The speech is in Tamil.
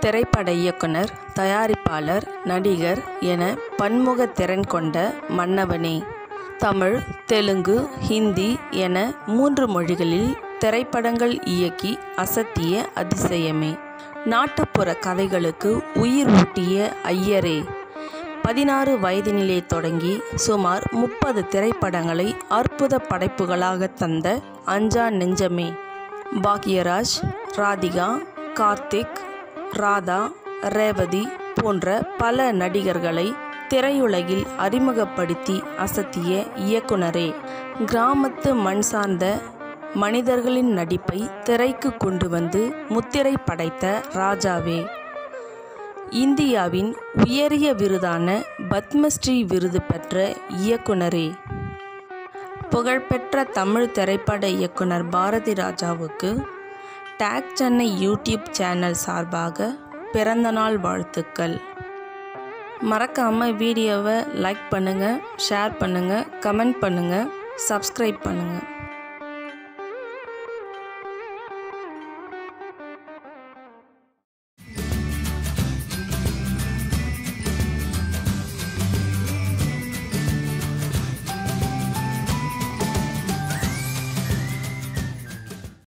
திரைப்பட இயக்குனர் தயாரிப்பாளர் நடிகர் என பன்முக திறன் கொண்ட மன்னவனே தமிழ் தெலுங்கு ஹிந்தி என மூன்று மொழிகளில் திரைப்படங்கள் இயக்கி அசத்திய அதிசயமே நாட்டுப்புற கதைகளுக்கு உயிர் ஊட்டிய ஐயரே பதினாறு வயதினிலே தொடங்கி சுமார் முப்பது திரைப்படங்களை அற்புத படைப்புகளாக தந்த அஞ்சா நெஞ்சமே பாக்யராஜ் ராதிகா கார்த்திக் ராதா ரேவதி போன்ற பல நடிகர்களை திரையுலகில் அறிமுகப்படுத்தி அசத்திய இயக்குனரே கிராமத்து மண் சார்ந்த மனிதர்களின் நடிப்பை திரைக்கு கொண்டு வந்து முத்திரை படைத்த ராஜாவே இந்தியாவின் உயரிய விருதான பத்மஸ்ரீ விருது பெற்ற இயக்குனரே புகழ்பெற்ற தமிழ் திரைப்பட இயக்குனர் பாரதி ராஜாவுக்கு டேக் சென்னை யூடியூப் சேனல் சார்பாக பிறந்தநாள் வாழ்த்துக்கள் மறக்காமல் வீடியோவை லைக் பண்ணுங்கள் ஷேர் பண்ணுங்கள் கமெண்ட் பண்ணுங்கள் சப்ஸ்கிரைப் பண்ணுங்கள்